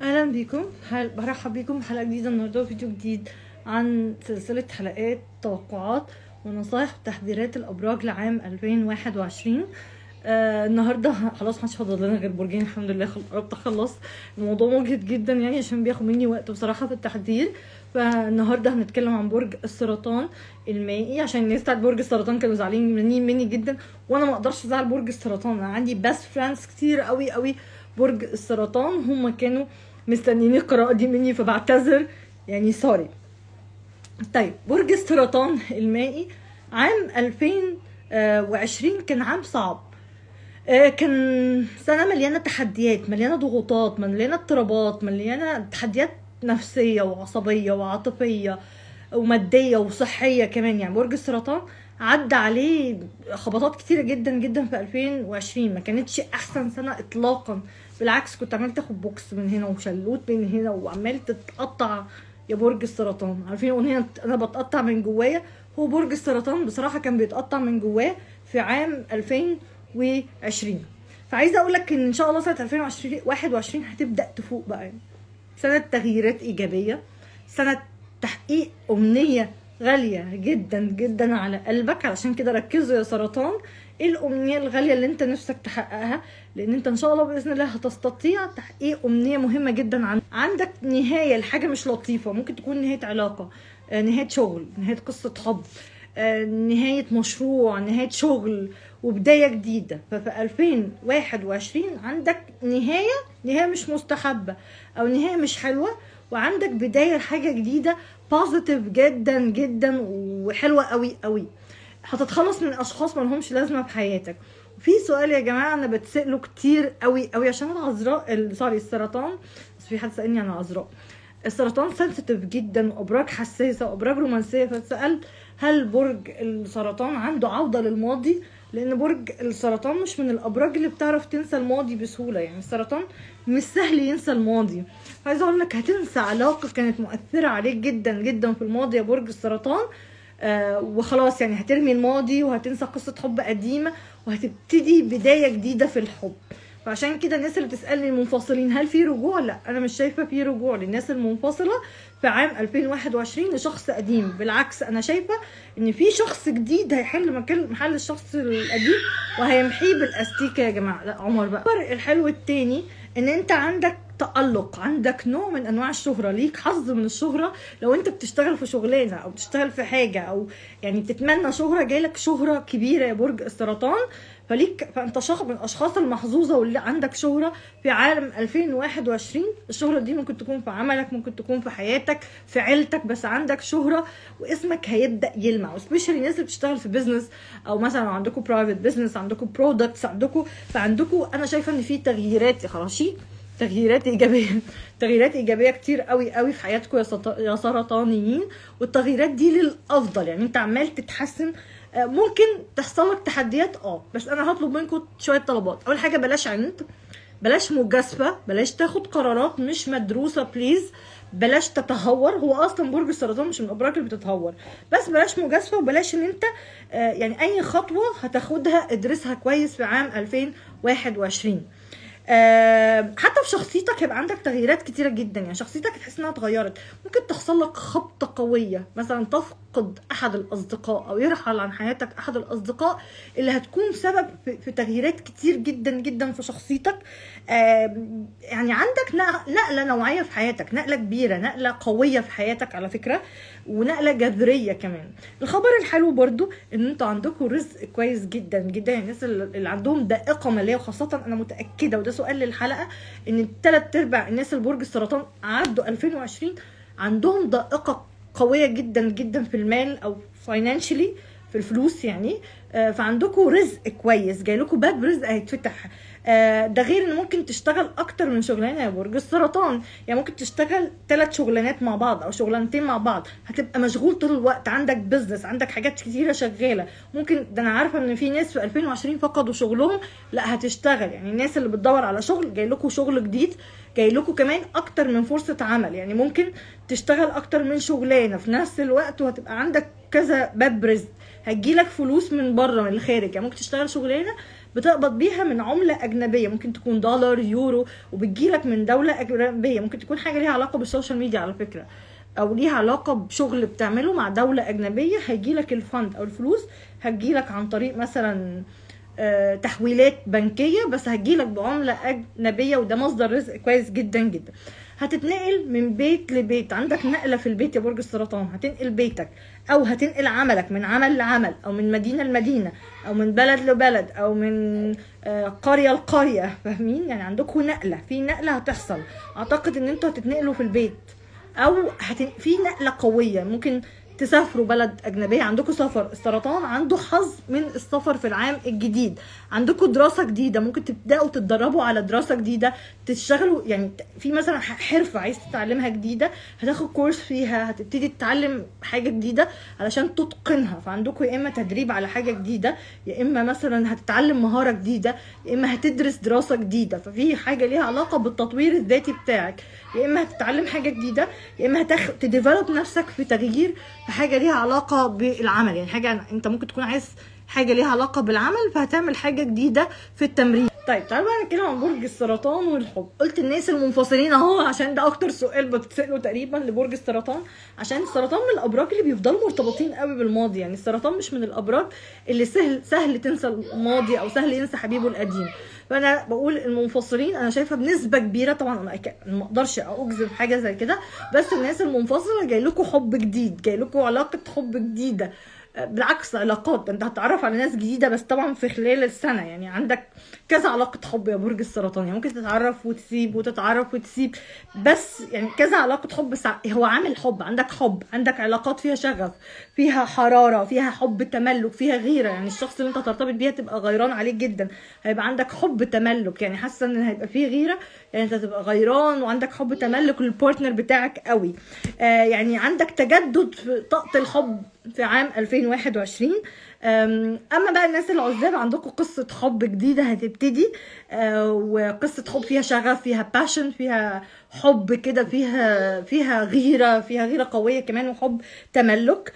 اهلا بيكم حل... برحب بيكم بحلقه جديده النهارده فيديو جديد عن سلسله حلقات توقعات ونصائح وتحذيرات الابراج لعام 2021 آه النهارده خلاص محدش فاضل لنا غير برجين الحمد لله خل- قربت اخلص الموضوع مجهد جدا يعني عشان بياخد مني وقت بصراحه في التحضير فالنهارده هنتكلم عن برج السرطان المائي عشان الناس بتاعت برج السرطان كانوا زعلانين مني مني جدا وانا ما اقدرش ازعل برج السرطان انا عندي بس فريندز كتير قوي قوي برج السرطان هم كانوا مستنيين القراءه دي مني فبعتذر يعني سوري طيب برج السرطان المائي عام 2020 كان عام صعب آه، كان سنة مليانة تحديات مليانة ضغوطات مليانة اضطرابات مليانة تحديات نفسية وعصبية وعاطفية ومادية وصحية كمان يعني برج السرطان عدى عليه خبطات كتيرة جدا جدا في 2020 ما كانتش أحسن سنة إطلاقا بالعكس كنت عمال تاخد بوكس من هنا وشلوت من هنا وعمال تتقطع يا برج السرطان عارفين اغنيه انا بتقطع من جوايا هو برج السرطان بصراحه كان بيتقطع من جواه في عام 2020 فعايزه اقول لك ان ان شاء الله سنه 2021 هتبدا تفوق بقى يعني. سنه تغييرات ايجابيه سنه تحقيق امنيه غاليه جدا جدا على قلبك علشان كده ركزوا يا سرطان ايه الامنيه الغاليه اللي انت نفسك تحققها لان انت ان شاء الله باذن الله هتستطيع تحقيق امنيه مهمه جدا عن عندك نهايه لحاجه مش لطيفه ممكن تكون نهايه علاقه آه، نهايه شغل نهايه قصه حب آه، نهايه مشروع نهايه شغل وبدايه جديده ففي 2021 عندك نهايه نهايه مش مستحبه او نهايه مش حلوه وعندك بدايه لحاجه جديده بوزيتيف جدا جدا وحلوه قوي قوي هتتخلص من اشخاص ما لهمش لازمه في حياتك في سؤال يا جماعه انا بتساله كتير قوي قوي عشان العذراء ال- سوري السرطان بس في حد سالني عن العذراء السرطان سنسيتيف جدا وابراج حساسه وابراج رومانسيه فسالت هل برج السرطان عنده عوده للماضي لان برج السرطان مش من الابراج اللي بتعرف تنسى الماضي بسهوله يعني السرطان مش سهل ينسى الماضي عايزه اقول لك هتنسى علاقه كانت مؤثره عليك جدا جدا في الماضي يا برج السرطان آه وخلاص يعني هترمي الماضي وهتنسى قصة حب قديمة وهتبتدي بداية جديدة في الحب فعشان كده الناس اللي بتسألني المنفصلين هل في رجوع؟ لا أنا مش شايفة في رجوع للناس المنفصلة في عام 2021 لشخص قديم بالعكس أنا شايفة إن في شخص جديد هيحل مكان محل الشخص القديم وهيمحيه بالأستيكة يا جماعة لا عمر بقى الفرق الحلو التاني إن أنت عندك تألق عندك نوع من انواع الشهرة ليك حظ من الشهرة لو انت بتشتغل في شغلانة او بتشتغل في حاجة او يعني بتتمنى شهرة جايلك شهرة كبيرة يا برج السرطان فليك فانت شخص من الاشخاص المحظوظة واللي عندك شهرة في عالم 2021 الشهرة دي ممكن تكون في عملك ممكن تكون في حياتك في عيلتك بس عندك شهرة واسمك هيبدأ يلمع وسبيشالي الناس اللي بتشتغل في بزنس او مثلا عندكم برايفت بزنس عندكم برودكتس عندكم فعندكم انا شايفة ان في تغييرات يا خراشي تغييرات ايجابيه تغييرات ايجابيه كتير قوي قوي في حياتكم يا سط- يا سرطانيين والتغييرات دي للافضل يعني انت عمال تتحسن آه، ممكن تحصل لك تحديات اه بس انا هطلب منكم شويه طلبات اول حاجه بلاش عند بلاش مجازفه بلاش تاخد قرارات مش مدروسه بليز بلاش تتهور هو اصلا برج السرطان مش من الابراج اللي بتتهور بس بلاش مجازفه وبلاش ان انت آه، يعني اي خطوه هتاخدها ادرسها كويس في عام 2021 آه، حتى في شخصيتك هيبقى عندك تغييرات كتيرة جدا يعني شخصيتك هتحس انها اتغيرت ممكن تحصل لك خبطة قوية مثلا تفقد احد الاصدقاء او يرحل عن حياتك احد الاصدقاء اللي هتكون سبب في, في تغييرات كتير جدا جدا في شخصيتك آه، يعني عندك نق- نقلة نوعية في حياتك نقلة كبيرة نقلة قوية في حياتك على فكرة ونقلة جذرية كمان الخبر الحلو برضو ان انتوا عندكم رزق كويس جدا جدا يعني الناس اللي اللي عندهم دائقة مالية وخاصة انا متأكدة وده سؤال للحلقة ان تلات ارباع الناس اللي برج السرطان عدوا 2020 عندهم ضائقة قوية جدا جدا في المال او فاينانشلي في الفلوس يعني آه، فعندكم رزق كويس جاي لكم باب رزق هيتفتح آه، ده غير ان ممكن تشتغل اكتر من شغلانه يا برج السرطان يعني ممكن تشتغل ثلاث شغلانات مع بعض او شغلانتين مع بعض هتبقى مشغول طول الوقت عندك بزنس عندك حاجات كتيره شغاله ممكن ده انا عارفه ان في ناس في 2020 فقدوا شغلهم لا هتشتغل يعني الناس اللي بتدور على شغل جاي لكم شغل جديد جاي لكم كمان اكتر من فرصه عمل يعني ممكن تشتغل اكتر من شغلانه في نفس الوقت وهتبقى عندك كذا باب رزق هتجيلك فلوس من بره من الخارج يعني ممكن تشتغل شغلانه بتقبض بيها من عمله اجنبيه ممكن تكون دولار يورو وبتجيلك من دوله اجنبيه ممكن تكون حاجه ليها علاقه بالسوشيال ميديا على فكره او ليها علاقه بشغل بتعمله مع دوله اجنبيه هيجيلك الفند او الفلوس هتجيلك عن طريق مثلا آه، تحويلات بنكيه بس هتجيلك بعمله اجنبيه وده مصدر رزق كويس جدا جدا هتتنقل من بيت لبيت عندك نقله في البيت يا برج السرطان هتنقل بيتك او هتنقل عملك من عمل لعمل او من مدينه لمدينه او من بلد لبلد او من آه، قريه لقريه فاهمين يعني عندكم نقله في نقله هتحصل اعتقد ان انتوا هتتنقلوا في البيت او هتن... في نقله قويه ممكن تسافروا بلد اجنبيه عندكم سفر السرطان عنده حظ من السفر في العام الجديد عندكم دراسه جديده ممكن تبداوا تتدربوا على دراسه جديده تشتغلوا يعني في مثلا حرفه عايز تتعلمها جديده هتاخد كورس فيها هتبتدي تتعلم حاجه جديده علشان تتقنها فعندكم يا اما تدريب على حاجه جديده يا اما مثلا هتتعلم مهاره جديده يا اما هتدرس دراسه جديده ففي حاجه ليها علاقه بالتطوير الذاتي بتاعك يا اما هتتعلم حاجه جديده يا اما هتخ... تديفلوب نفسك في تغيير في حاجه ليها علاقه بالعمل يعني حاجه انت ممكن تكون عايز حاجه ليها علاقه بالعمل فهتعمل حاجه جديده في التمرين طيب تعالوا بقى نتكلم عن برج السرطان والحب قلت الناس المنفصلين اهو عشان ده اكتر سؤال بتساله تقريبا لبرج السرطان عشان السرطان من الابراج اللي بيفضلوا مرتبطين قوي بالماضي يعني السرطان مش من الابراج اللي سهل سهل تنسى الماضي او سهل ينسى حبيبه القديم فانا بقول المنفصلين انا شايفه بنسبه كبيره طبعا انا ما اقدرش اجزم حاجه زي كده بس الناس المنفصله جاي لكم حب جديد جاي لكم علاقه حب جديده بالعكس علاقات انت هتتعرف على ناس جديده بس طبعا في خلال السنه يعني عندك كذا علاقه حب يا برج السرطان يعني ممكن تتعرف وتسيب وتتعرف وتسيب بس يعني كذا علاقه حب سع... هو عامل حب عندك حب عندك علاقات فيها شغف فيها حراره فيها حب تملك فيها غيره يعني الشخص اللي انت ترتبط بيه تبقى غيران عليك جدا هيبقى عندك حب تملك يعني حاسه ان هيبقى فيه غيره يعني انت تبقى غيران وعندك حب تملك للبارتنر بتاعك قوي آه يعني عندك تجدد في طاقه الحب في عام 2021 اما بقى الناس العزاب عندكم قصه حب جديده هتبتدي آه، وقصه حب فيها شغف فيها باشن فيها حب كده فيها فيها غيره فيها غيره قويه كمان وحب تملك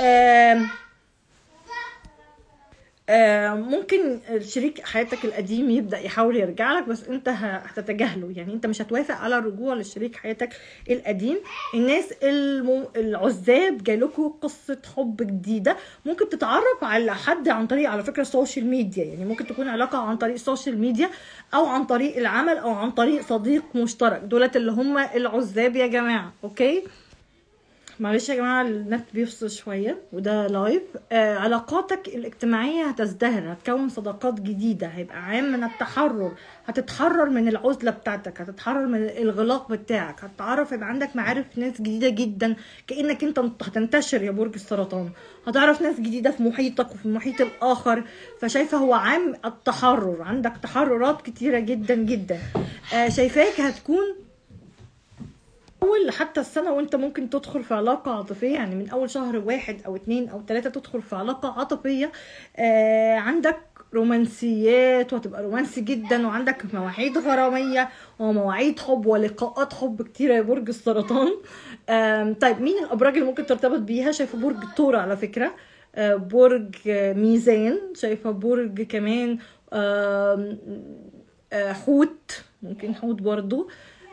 آه، ممكن شريك حياتك القديم يبدا يحاول يرجع لك بس انت هتتجاهله يعني انت مش هتوافق على الرجوع لشريك حياتك القديم الناس العزاب جالكوا قصه حب جديده ممكن تتعرف على حد عن طريق على فكره السوشيال ميديا يعني ممكن تكون علاقه عن طريق السوشيال ميديا او عن طريق العمل او عن طريق صديق مشترك دولت اللي هم العزاب يا جماعه اوكي معلش يا جماعه النت بيفصل شويه وده لايف آه علاقاتك الاجتماعيه هتزدهر هتكون صداقات جديده هيبقى عام من التحرر هتتحرر من العزله بتاعتك هتتحرر من الغلاق بتاعك هتتعرف يبقى عندك معارف ناس جديده جدا كانك انت هتنتشر يا برج السرطان هتعرف ناس جديده في محيطك وفي محيط الاخر فشايفه هو عام التحرر عندك تحررات كتيره جدا جدا آه شايفاك هتكون اول حتى السنه وانت ممكن تدخل في علاقه عاطفيه يعني من اول شهر واحد او اتنين او تلاته تدخل في علاقه عاطفيه آه عندك رومانسيات وهتبقى رومانسي جدا وعندك مواعيد غراميه ومواعيد حب ولقاءات حب كتيره يا برج السرطان طيب مين الابراج اللي ممكن ترتبط بيها شايفه برج الثور على فكره آه برج ميزان شايفه برج كمان آه حوت ممكن حوت برضو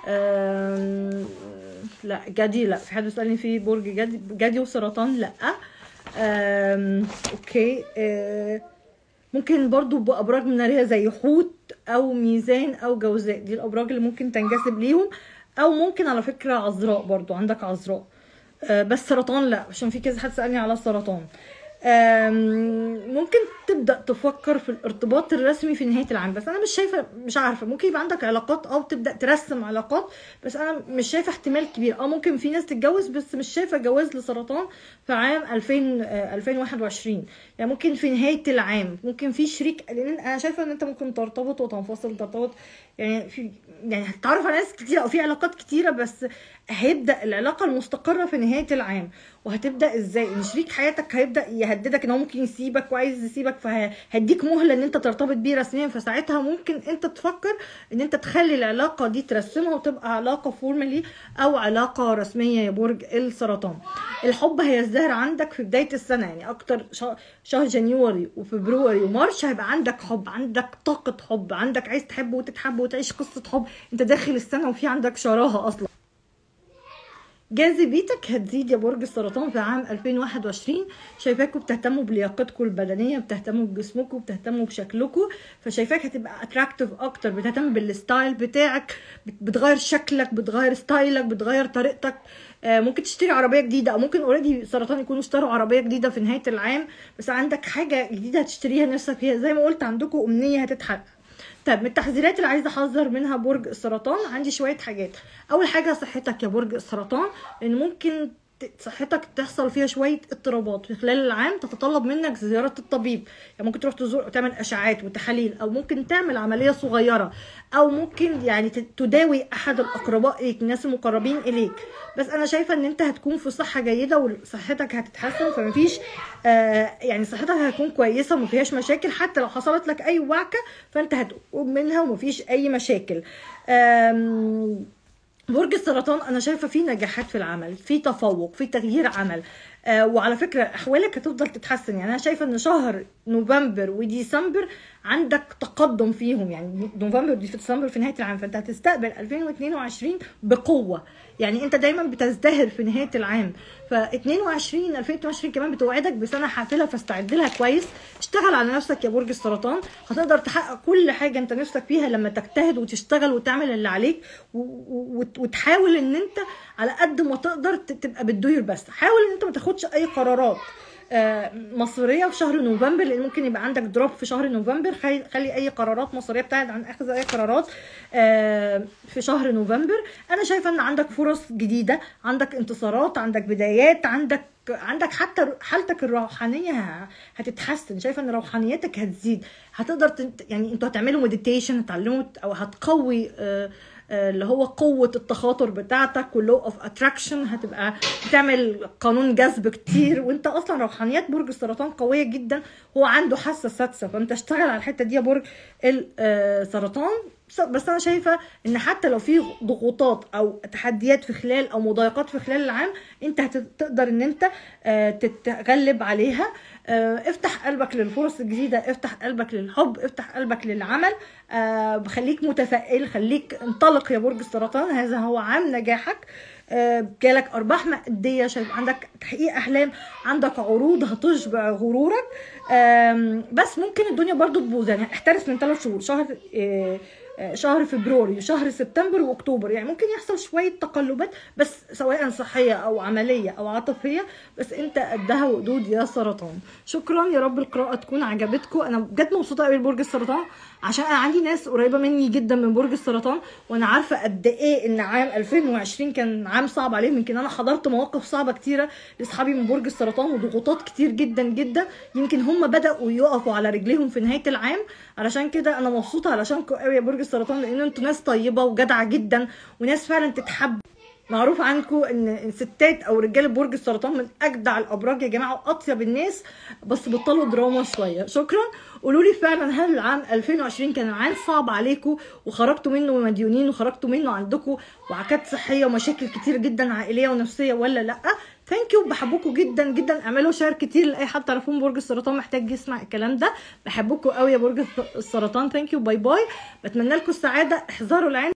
لا جدي لا في حد بيسالني في برج جدي جدي وسرطان لا اوكي أه ممكن برضو بابراج ناريه زي حوت او ميزان او جوزاء دي الابراج اللي ممكن تنجذب ليهم او ممكن على فكره عذراء برضو عندك عذراء أه بس سرطان لا عشان في كذا حد سالني على السرطان ممكن تبدا تفكر في الارتباط الرسمي في نهايه العام بس انا مش شايفه مش عارفه ممكن يبقى عندك علاقات او تبدا ترسم علاقات بس انا مش شايفه احتمال كبير اه ممكن في ناس تتجوز بس مش شايفه جواز لسرطان في عام 2000 2021 يعني ممكن في نهايه العام ممكن في شريك لان انا شايفه ان انت ممكن ترتبط وتنفصل ترتبط يعني في يعني هتتعرف على ناس كتير او في علاقات كتيره بس هيبدا العلاقه المستقره في نهايه العام وهتبدا ازاي ان شريك حياتك هيبدا يهددك ان هو ممكن يسيبك وعايز يسيبك فهيديك مهله ان انت ترتبط بيه رسميا فساعتها ممكن انت تفكر ان انت تخلي العلاقه دي ترسمها وتبقى علاقه فورمالي او علاقه رسميه يا برج السرطان الحب هيزدهر عندك في بدايه السنه يعني اكتر شهر جانيوري وفبراير ومارش هيبقى عندك حب عندك طاقه حب عندك عايز تحب وتتحب وتعيش قصه حب انت داخل السنه وفي عندك شراهه اصلا جاذبيتك هتزيد يا برج السرطان في عام 2021 شايفاكوا بتهتموا بلياقتكم البدنيه بتهتموا بجسمكم بتهتموا بشكلكم فشايفاك هتبقى اتراكتيف اكتر بتهتم بالستايل بتاعك بتغير شكلك بتغير ستايلك بتغير طريقتك ممكن تشتري عربيه جديده او ممكن اوريدي سرطان يكونوا اشتروا عربيه جديده في نهايه العام بس عندك حاجه جديده هتشتريها نفسك فيها زي ما قلت عندكم امنيه هتتحقق طيب من التحذيرات اللي عايزه احذر منها برج السرطان عندي شويه حاجات اول حاجه صحتك يا برج السرطان لان ممكن صحتك تحصل فيها شويه اضطرابات في خلال العام تتطلب منك زياره الطبيب يعني ممكن تروح تزور تعمل اشعاعات وتحاليل او ممكن تعمل عمليه صغيره او ممكن يعني تداوي احد الاقرباء اليك الناس المقربين اليك بس انا شايفه ان انت هتكون في صحه جيده وصحتك هتتحسن فمفيش آه يعني صحتك هتكون كويسه وما فيهاش مشاكل حتى لو حصلت لك اي وعكه فانت هتقوم منها ومفيش اي مشاكل برج السرطان انا شايفه فيه نجاحات في العمل في تفوق في تغيير عمل آه وعلى فكره احوالك هتفضل تتحسن يعني انا شايفه ان شهر نوفمبر وديسمبر عندك تقدم فيهم يعني نوفمبر وديسمبر في نهايه العام فانت هتستقبل 2022 بقوه يعني انت دايما بتزدهر في نهايه العام ف 22 2022 كمان بتوعدك بسنه حافله فاستعد لها كويس اشتغل على نفسك يا برج السرطان هتقدر تحقق كل حاجه انت نفسك فيها لما تجتهد وتشتغل وتعمل اللي عليك وتحاول ان انت على قد ما تقدر تبقى بتدوير بس حاول ان انت ما تاخدش اي قرارات مصيريه في شهر نوفمبر لان ممكن يبقى عندك دروب في شهر نوفمبر خلي اي قرارات مصيريه ابتعد عن اخذ اي قرارات في شهر نوفمبر انا شايفه ان عندك فرص جديده عندك انتصارات عندك بدايات عندك عندك حتى حالتك الروحانيه هتتحسن شايفه ان روحانيتك هتزيد هتقدر يعني انتوا هتعملوا مديتيشن هتعلموا او هتقوي اللي هو قوة التخاطر بتاعتك واللو اوف اتراكشن هتبقى بتعمل قانون جذب كتير وانت اصلا روحانيات برج السرطان قوية جدا هو عنده حاسة سادسة فانت اشتغل على الحتة دي يا برج السرطان بس انا شايفه ان حتى لو في ضغوطات او تحديات في خلال او مضايقات في خلال العام انت هتقدر ان انت تتغلب عليها افتح قلبك للفرص الجديده افتح قلبك للحب افتح قلبك للعمل خليك متفائل خليك انطلق يا برج السرطان هذا هو عام نجاحك جالك ارباح ماديه شايف عندك تحقيق احلام عندك عروض هتشبع غرورك بس ممكن الدنيا برضو تبوظ يعني احترس من ثلاث شهور شهر شهر فبراير وشهر سبتمبر واكتوبر يعني ممكن يحصل شويه تقلبات بس سواء صحيه او عمليه او عاطفيه بس انت قدها وقدود يا سرطان شكرا يا رب القراءه تكون عجبتكم انا بجد مبسوطه قوي ببرج السرطان عشان انا عندي ناس قريبه مني جدا من برج السرطان وانا عارفه قد ايه ان عام 2020 كان عام صعب عليهم يمكن انا حضرت مواقف صعبه كتيره لاصحابي من برج السرطان وضغوطات كتير جدا جدا يمكن هم بداوا يقفوا على رجليهم في نهايه العام علشان كده انا مبسوطه علشانكم قوي يا برج السرطان لان انتوا ناس طيبه وجدعه جدا وناس فعلا تتحب معروف عنكم ان ستات او رجاله برج السرطان من اجدع الابراج يا جماعه واطيب الناس بس بطلوا دراما شويه شكرا قولوا لي فعلا هل العام 2020 كان عام صعب عليكم وخرجتوا منه مديونين وخرجتوا منه عندكم وعكات صحيه ومشاكل كتير جدا عائليه ونفسيه ولا لا ثانك يو بحبكم جدا جدا اعملوا شير كتير لاي حد تعرفون برج السرطان محتاج يسمع الكلام ده بحبكم قوي يا برج السرطان ثانك يو باي باي بتمنى لكم السعاده احذروا العين